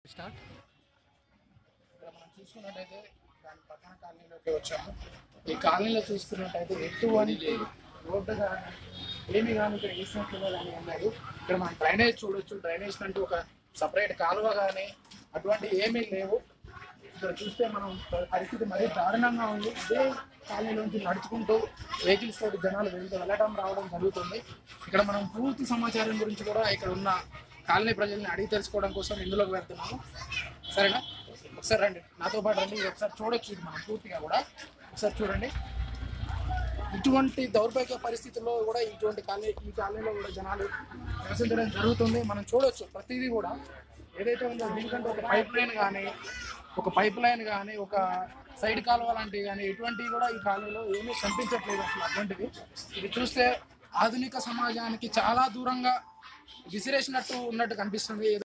start ఇక్కడ మనం చూసుకున్నట్టయితే దాని పక్కన కాలనీలోకి వచ్చాము ఈ కాలనీలో చూసుకున్నట్టయితే ఎటువంటి రోడ్డు కానీ ఏమి కానీ ఇక్కడ వేసినట్లుగా కానీ అన్నారు ఇక్కడ మనం డ్రైనేజ్ చూడొచ్చు డ్రైనేజ్ కంటూ ఒక సపరేట్ కాలువ కానీ అటువంటి ఏమీ లేవు ఇక్కడ చూస్తే మనం పరిస్థితి మరీ దారుణంగా ఉంది ఇదే కాలనీలోంచి నడుచుకుంటూ వెహికల్స్ తోటి జనాలు వెళ్తూ వెళ్ళడం రావడం జరుగుతుంది ఇక్కడ మనం పూర్తి సమాచారం గురించి కూడా ఇక్కడ ఉన్న కాలనీ ప్రజల్ని అడిగి తెలుసుకోవడం కోసం ఇందులోకి వెళ్తున్నాము సరేనా ఒకసారి రండి నాతో పాటు రండి ఇది ఒకసారి చూడొచ్చు ఇది మనం పూర్తిగా కూడా ఒకసారి చూడండి ఇటువంటి దౌర్భాగ్య పరిస్థితుల్లో కూడా ఇటువంటి కాలనీ ఈ కాలనీలో కూడా జనాలు నివసించడం జరుగుతుంది మనం చూడొచ్చు ప్రతిదీ కూడా ఏదైతే ఉందో దీనికంటే ఒక పైప్ లైన్ కానీ ఒక పైప్ లైన్ కానీ ఒక సైడ్ కాలువ లాంటివి కానీ ఎటువంటివి కూడా ఈ కాలనీలో ఏమీ కనిపించట్లేదు అసలు అటువంటివి ఇది చూస్తే ఆధునిక సమాజానికి చాలా దూరంగా విసిరేసినట్టు ఉన్నట్టు కనిపిస్తుంది